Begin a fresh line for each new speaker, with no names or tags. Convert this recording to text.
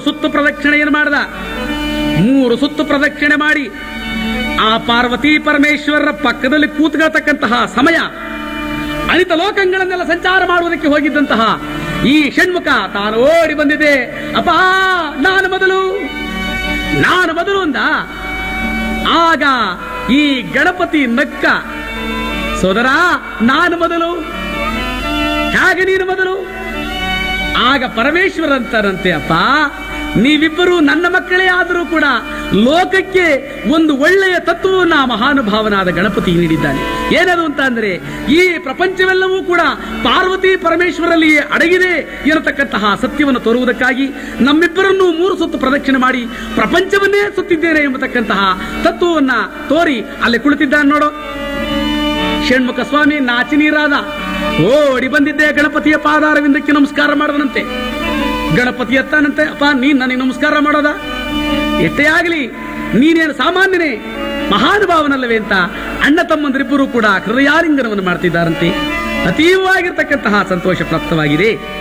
ಸುತ್ತು ಪ್ರದಕ್ಷಿಣೆಯನ್ನು ಮಾಡಿದ ಮೂರು ಸುತ್ತು ಪ್ರದಕ್ಷಿಣೆ ಮಾಡಿ ಆ ಪಾರ್ವತಿ ಪರಮೇಶ್ವರರ ಪಕ್ಕದಲ್ಲಿ ಕೂತ್ಕೊಳ್ತಕ್ಕಂತಹ ಸಮಯ ಅನಿತ ಲೋಕಗಳನ್ನೆಲ್ಲ ಸಂಚಾರ ಮಾಡುವುದಕ್ಕೆ ಹೋಗಿದ್ದಂತಹ ಈ ಷಣ್ಮುಖ ತಾನು ಓಡಿ ಬಂದಿದೆ ಅಪ್ಪ ನಾನು ಮೊದಲು ನಾನು ಮೊದಲು ಅಂದ ಆಗ ಈ ಗಣಪತಿ ನಕ್ಕ ಸೋದರ ನಾನು ಮೊದಲು ಹೇಗೆ ನೀನು ಮೊದಲು ಆಗ ಪರಮೇಶ್ವರ ಅಂತಾರಂತೆ ಅಪ್ಪ ನೀವಿಬ್ಬರು ನನ್ನ ಮಕ್ಕಳೇ ಆದರೂ ಕೂಡ ಲೋಕಕ್ಕೆ ಒಂದು ಒಳ್ಳೆಯ ತತ್ವವನ್ನ ಆ ಮಹಾನುಭಾವನಾದ ಗಣಪತಿ ನೀಡಿದ್ದಾನೆ ಏನದು ಅಂತ ಅಂದ್ರೆ ಈ ಪ್ರಪಂಚವೆಲ್ಲವೂ ಕೂಡ ಪಾರ್ವತಿ ಪರಮೇಶ್ವರಲ್ಲಿ ಅಡಗಿದೆ ಎನ್ನತಕ್ಕಂತಹ ಸತ್ಯವನ್ನು ತೋರುವುದಕ್ಕಾಗಿ ನಮ್ಮಿಬ್ಬರನ್ನು ಮೂರು ಸುತ್ತು ಪ್ರದಕ್ಷಿಣೆ ಮಾಡಿ ಪ್ರಪಂಚವನ್ನೇ ಸುತ್ತಿದ್ದೇನೆ ಎಂಬತಕ್ಕಂತಹ ತತ್ವವನ್ನ ತೋರಿ ಅಲ್ಲಿ ಕುಳಿತಿದ್ದಾನೆ ನೋಡು ಷಣ್ಮುಖ ಸ್ವಾಮಿ ನಾಚಿ ನೀರಾದ ಓಡಿ ಬಂದಿದ್ದೆ ಗಣಪತಿಯ ಪಾದಾರವಿಂದಕ್ಕೆ ನಮಸ್ಕಾರ ಮಾಡದನಂತೆ ಗಣಪತಿ ಎತ್ತಾನಂತೆ ಅಪ್ಪ ನೀನ್ ನನಗೆ ನಮಸ್ಕಾರ ಮಾಡೋದ ಎಷ್ಟೇ ಆಗಲಿ ನೀನೇನು ಸಾಮಾನ್ಯನೇ ಮಹಾನುಭಾವನಲ್ಲವೇ ಅಂತ ಅಣ್ಣ ತಮ್ಮಂದಿರಿಬ್ಬರು ಕೂಡ ಹೃದಯಾಲಿಂಗನವನ್ನು ಮಾಡ್ತಿದ್ದಾರಂತೆ ಅತೀವವಾಗಿರ್ತಕ್ಕಂತಹ ಸಂತೋಷ ಪ್ರಾಪ್ತವಾಗಿದೆ